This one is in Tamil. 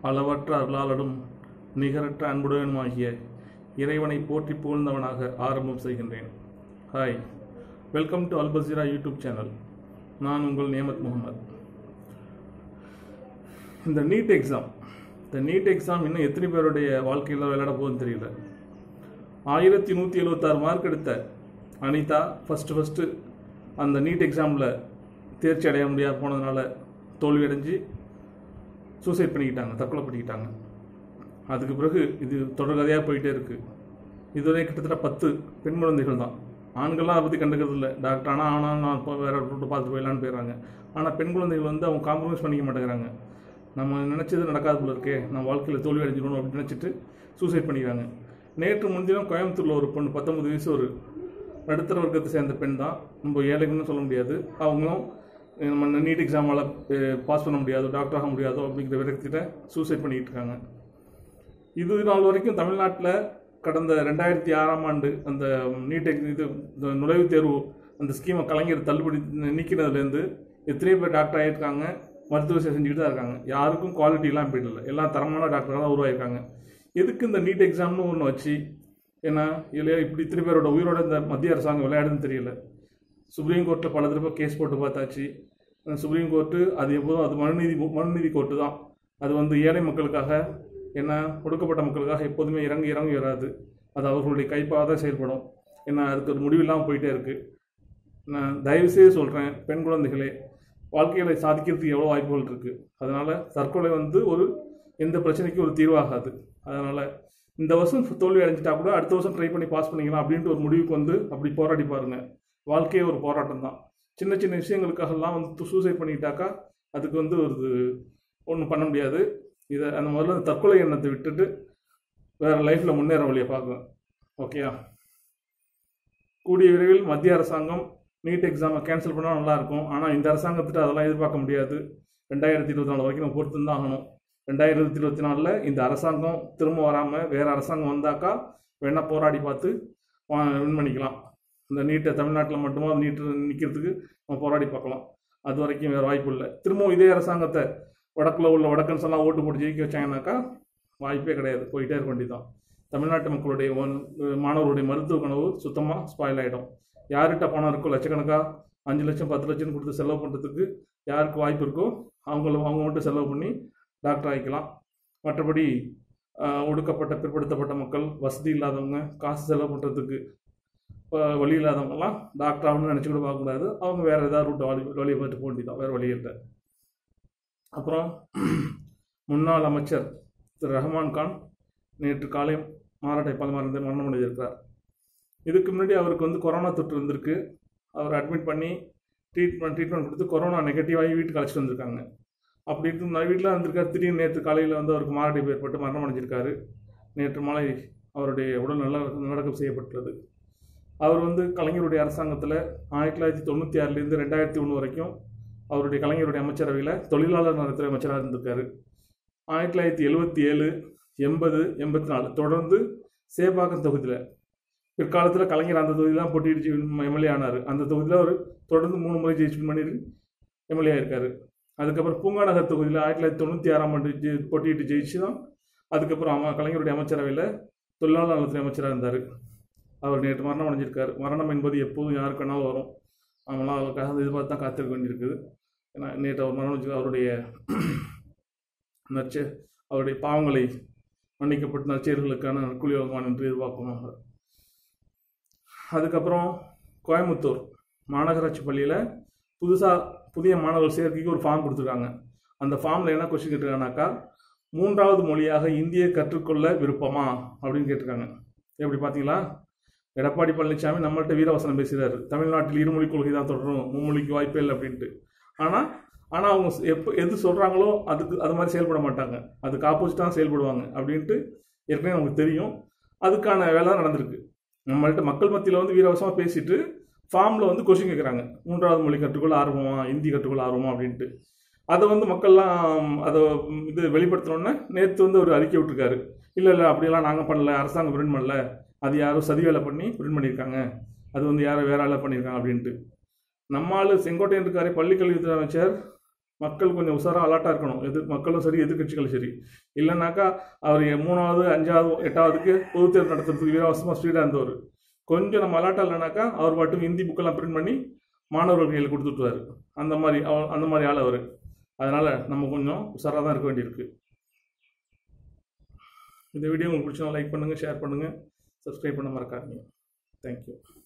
அளவற்ற அருளாளனும் நிகரற்ற அன்புடனுமாகிய இறைவனை போற்றி புகழ்ந்தவனாக ஆரம்பம் செய்கின்றேன் ஹாய் வெல்கம் டு அல்பசீரா யூடியூப் சேனல் நான் உங்கள் நியமத் முகமது இந்த நீட் எக்ஸாம் இந்த நீட் எக்ஸாம் இன்னும் எத்தனை பேருடைய வாழ்க்கையில் விளையாட போகுதுன்னு தெரியல ஆயிரத்தி நூற்றி எழுபத்தாறு மார்க் எடுத்த அனிதா ஃபஸ்ட்டு ஃபஸ்ட்டு அந்த நீட் எக்ஸாமில் தேர்ச்சி அடைய முடியாது போனதுனால தோல்வி அடைஞ்சு சூசைட் பண்ணிக்கிட்டாங்க தற்கொலை பண்ணிக்கிட்டாங்க அதுக்கு பிறகு இது தொடர்கதையாக போயிட்டே இருக்குது இதுவரை கிட்டத்தட்ட பத்து பெண் குழந்தைகள் தான் ஆண்கள்லாம் அதை பற்றி கண்டுக்கிறது இல்லை டாக்டர் ஆனால் ஆனால் நான் இப்போ வேறு ரூட்டு பார்த்து போயிடலான்னு போயிடுறாங்க ஆனால் பெண் குழந்தைகள் வந்து அவங்க காம்ப்ரமைஸ் பண்ணிக்க மாட்டேங்கிறாங்க நம்ம நினச்சது நடக்காது போல இருக்கே நம்ம வாழ்க்கையில் தோல்வி அடைஞ்சிடணும் அப்படின்னு நினச்சிட்டு சூசைட் பண்ணிக்கிறாங்க நேற்று முன்தினம் கோயம்புத்தூரில் ஒரு பொண்ணு பத்தொன்பது வயசு ஒரு நடுத்தர வர்க்கத்தை சேர்ந்த பெண் தான் நம்ம ஏழைங்கன்னு சொல்ல முடியாது அவங்களும் நம்ம நீட் எக்ஸாமால் பாஸ் பண்ண முடியாது டாக்டர் ஆக முடியாதோ அப்படிங்கிற விரக்தியில் சூசைட் பண்ணிக்கிட்டு இருக்காங்க இது நாள் வரைக்கும் தமிழ்நாட்டில் கடந்த ரெண்டாயிரத்தி ஆறாம் ஆண்டு அந்த நீட் எக் இது இந்த நுழைவுத் தேர்வு அந்த ஸ்கீமை கலைஞர் தள்ளுபடி நீக்கினதுலேருந்து எத்தனையோ பேர் டாக்டர் ஆகியிருக்காங்க மருத்துவ சேவை செஞ்சுக்கிட்டு தான் இருக்காங்க யாருக்கும் குவாலிட்டிலாம் போயிடல எல்லாம் தரமான டாக்டராக தான் உருவாயிருக்காங்க எதுக்கு இந்த நீட் எக்ஸாம்னு ஒன்று வச்சு ஏன்னா இல்லையா இப்படி இத்தனை பேரோட உயிரோட இந்த மத்திய அரசாங்கம் விளையாடுன்னு தெரியல சுப்ரீம் கோர்ட்டில் பல தடவை கேஸ் போட்டு பார்த்தாச்சு அந்த சுப்ரீம் கோர்ட்டு அது எப்போதும் அது மனுநீதி மனுநீதி கோர்ட்டு தான் அது வந்து ஏழை மக்களுக்காக என்ன ஒடுக்கப்பட்ட மக்களுக்காக எப்போதுமே இறங்கி இறங்கி வராது அது அவர்களுடைய கைப்பாக தான் செயல்படும் ஏன்னா அதுக்கு ஒரு முடிவில்லாமல் போயிட்டே இருக்குது நான் தயவுசெய்து சொல்கிறேன் பெண் குழந்தைகளே வாழ்க்கையில் சாதிக்கிறதுக்கு எவ்வளோ வாய்ப்புகள் இருக்குது அதனால் தற்கொலை வந்து ஒரு எந்த பிரச்சனைக்கும் ஒரு தீர்வாகாது அதனால் இந்த வருஷம் தோல்வி அடைஞ்சிட்டா கூட அடுத்த வருஷம் ட்ரை பண்ணி பாஸ் பண்ணிக்கலாம் அப்படின்ட்டு ஒரு முடிவுக்கு வந்து அப்படி போராடி பாருங்க வாழ்க்கையே ஒரு போராட்டம் தான் சின்ன சின்ன விஷயங்களுக்காகலாம் வந்து சூசைட் பண்ணிக்கிட்டாக்கா அதுக்கு வந்து ஒரு ஒன்றும் பண்ண முடியாது இதை அந்த முதல்ல அந்த தற்கொலை எண்ணத்தை விட்டுட்டு வேறு லைஃப்பில் முன்னேற வழியை பார்க்கணும் ஓகேயா கூடிய விரைவில் மத்திய அரசாங்கம் நீட் எக்ஸாமை கேன்சல் பண்ணால் நல்லாயிருக்கும் ஆனால் இந்த அரசாங்கத்திட்ட அதெல்லாம் எதிர்பார்க்க முடியாது ரெண்டாயிரத்தி இருபத்தி நாலு வரைக்கும் நம்ம பொறுத்து தான் ஆகணும் ரெண்டாயிரத்தி இருபத்தி நாலில் இந்த அரசாங்கம் திரும்ப வராமல் வேறு அரசாங்கம் வந்தாக்கா வேணால் போராடி பார்த்து வின் பண்ணிக்கலாம் இந்த நீட்டை தமிழ்நாட்டில் மட்டுமா நீட்டு நிற்கிறதுக்கு நம்ம போராடி பார்க்கலாம் அது வரைக்கும் வேறு வாய்ப்பு இல்லை திரும்பவும் இதே அரசாங்கத்தை வடக்கில் உள்ள வடக்கன்ஸ் எல்லாம் ஓட்டு போட்டு ஜெயிக்க வச்சாங்கனாக்கா வாய்ப்பே கிடையாது போயிட்டே இருக்க வேண்டியதான் தமிழ்நாட்டு மக்களுடைய மாணவருடைய மருத்துவ கனவு சுத்தமாக ஸ்பாயில் ஆகிடும் யார்கிட்ட பணம் இருக்கோ லட்சக்கணக்காக அஞ்சு லட்சம் பத்து லட்சம் கொடுத்து செலவு பண்ணுறதுக்கு யாருக்கு வாய்ப்பு இருக்கோ அவங்கள அவங்க மட்டும் செலவு பண்ணி டாக்டர் ஆகிக்கலாம் மற்றபடி ஒடுக்கப்பட்ட பிற்படுத்தப்பட்ட மக்கள் வசதி இல்லாதவங்க காசு செலவு பண்ணுறதுக்கு வழி இல்லாதவங்கலாம் டாக்டர் ஆகணும்னு நினச்சி கூட பார்க்கக்கூடாது அவங்க வேறு ஏதாவது ரூட் வழி வழியை பார்த்து போக வேண்டியதான் வேறு வழி இல்லை அப்புறம் முன்னாள் அமைச்சர் திரு ரஹ்மான் கான் நேற்று காலை மாரடைப்பால் மறந்து மரணம் அடைந்திருக்கிறார் இதுக்கு முன்னாடி அவருக்கு வந்து கொரோனா தொற்று இருந்திருக்கு அவர் அட்மிட் பண்ணி ட்ரீட்மெண்ட் ட்ரீட்மெண்ட் கொடுத்து கொரோனா நெகட்டிவாகி வீட்டுக்கு அழைச்சிட்டு வந்திருக்காங்க அப்படி இருக்கும் நான் வீட்டில் வந்திருக்காரு திடீர்னு நேற்று காலையில் வந்து அவருக்கு மாரடைப்பு ஏற்பட்டு மரணம் அடைஞ்சிருக்காரு நேற்று மாலை அவருடைய உடல் நல்ல நடக்கம் செய்யப்பட்டுள்ளது அவர் வந்து கலைஞருடைய அரசாங்கத்தில் ஆயிரத்தி தொள்ளாயிரத்தி தொண்ணூற்றி ஆறுலேருந்து ரெண்டாயிரத்தி ஒன்று வரைக்கும் அவருடைய கலைஞருடைய அமைச்சரவையில் தொழிலாளர் நலத்துறை அமைச்சராக இருந்திருக்காரு ஆயிரத்தி தொள்ளாயிரத்தி எழுபத்தி ஏழு எண்பது எண்பத்தி நாலு தொடர்ந்து சேப்பாக்கம் தொகுதியில் பிற்காலத்தில் கலைஞர் அந்த தொகுதியில் தான் போட்டியிட்டு எம்எல்ஏ ஆனார் அந்த தொகுதியில் அவர் தொடர்ந்து மூணு முறை ஜெயிச்சு பண்ணி எம்எல்ஏ இருக்கார் அதுக்கப்புறம் பூங்காநகர் தொகுதியில் ஆயிரத்தி தொள்ளாயிரத்தி தொண்ணூற்றி ஆறாம் ஆண்டு ஜெ போட்டியிட்டு ஜெயிச்சு தான் அதுக்கப்புறம் அவன் கலைஞருடைய அமைச்சரவையில் தொழிலாளர் நலத்துறை அமைச்சராக இருந்தார் அவர் நேற்று மரணம் அடைஞ்சிருக்கார் மரணம் என்பது எப்போதும் யாருக்குனாலும் வரும் அவங்களாம் அவருக்காக எதிர்பார்த்து தான் காத்திருக்க வேண்டியிருக்குது ஏன்னா நேற்று அவர் மரணம் வச்சு அவருடைய நற்ச அவருடைய பாவங்களை மன்னிக்கப்பட்ட நற்செயல்களுக்கான நற்கூலி வருமானம் என்று எதிர்பார்க்கணும் அதுக்கப்புறம் கோயம்புத்தூர் மாநகராட்சி பள்ளியில் புதுசாக புதிய மாணவர்கள் சேர்க்கைக்கு ஒரு ஃபார்ம் கொடுத்துருக்காங்க அந்த ஃபார்மில் என்ன கொஸ்டின் கேட்டிருக்காங்கனாக்கா மூன்றாவது மொழியாக இந்தியை கற்றுக்கொள்ள விருப்பமா அப்படின்னு கேட்டிருக்காங்க எப்படி பார்த்தீங்களா எடப்பாடி பழனிசாமி நம்மள்ட்ட வீரவசனம் பேசுகிறாரு தமிழ்நாட்டில் இருமொழி கொள்கை தான் தொடரும் மும்மொழிக்கு வாய்ப்பே இல்லை அப்படின்ட்டு ஆனால் ஆனால் அவங்க எப்போ எது சொல்கிறாங்களோ அதுக்கு அது மாதிரி செயல்பட மாட்டாங்க அதுக்கு ஆப்போசிட்டாக தான் செயல்படுவாங்க அப்படின்ட்டு ஏற்கனவே நமக்கு தெரியும் அதுக்கான வேலை தான் நடந்திருக்கு நம்மள்ட்ட மக்கள் மத்தியில் வந்து வீரவசமாக பேசிட்டு ஃபார்மில் வந்து கொஷின் கேட்குறாங்க மூன்றாவது மொழி கற்றுக்கொள்ள ஆர்வமா ஹிந்தி கற்றுக்கொள்ள ஆர்வமா அப்படின்ட்டு அதை வந்து மக்கள்லாம் அதை இது வெளிப்படுத்தினோன்னே நேற்று வந்து ஒரு அறிக்கை விட்டுருக்காரு இல்லை இல்லை அப்படியெல்லாம் நாங்கள் பண்ணல அரசாங்கம் பிரிண்ட் பண்ணல அது யாரும் சதி வேலை பண்ணி பிரிண்ட் பண்ணியிருக்காங்க அது வந்து யாரும் வேற ஆளாக பண்ணியிருக்காங்க அப்படின்ட்டு நம்மால் செங்கோட்டையன் இருக்காரு பள்ளிக்கல்வித்துறை அமைச்சர் மக்கள் கொஞ்சம் உஷாராக அலர்ட்டாக இருக்கணும் எது மக்களும் சரி எதிர்க்கட்சிகளும் சரி இல்லைனாக்கா அவர் மூணாவது அஞ்சாவது எட்டாவதுக்கு பொதுத் தேர்வு நடத்துறதுக்கு வீரவாசமாக ஸ்பீடாக இருந்தவர் கொஞ்சம் நம்ம அலர்ட்டாக இல்லைனாக்கா அவர் மட்டும் ஹிந்தி புக்கெல்லாம் பிரிண்ட் பண்ணி மாணவர்கள் கையில் கொடுத்துட்டுவார் அந்த மாதிரி அவ- அந்த மாதிரி ஆள் அவர் அதனால் நம்ம கொஞ்சம் உஷாராக தான் இருக்க வேண்டியிருக்கு இந்த வீடியோ உங்களுக்கு பிடிச்சா லைக் பண்ணுங்கள் ஷேர் பண்ணுங்கள் சப்ஸ்கிரைப் பண்ண மறக்காதீங்க தேங்க்யூ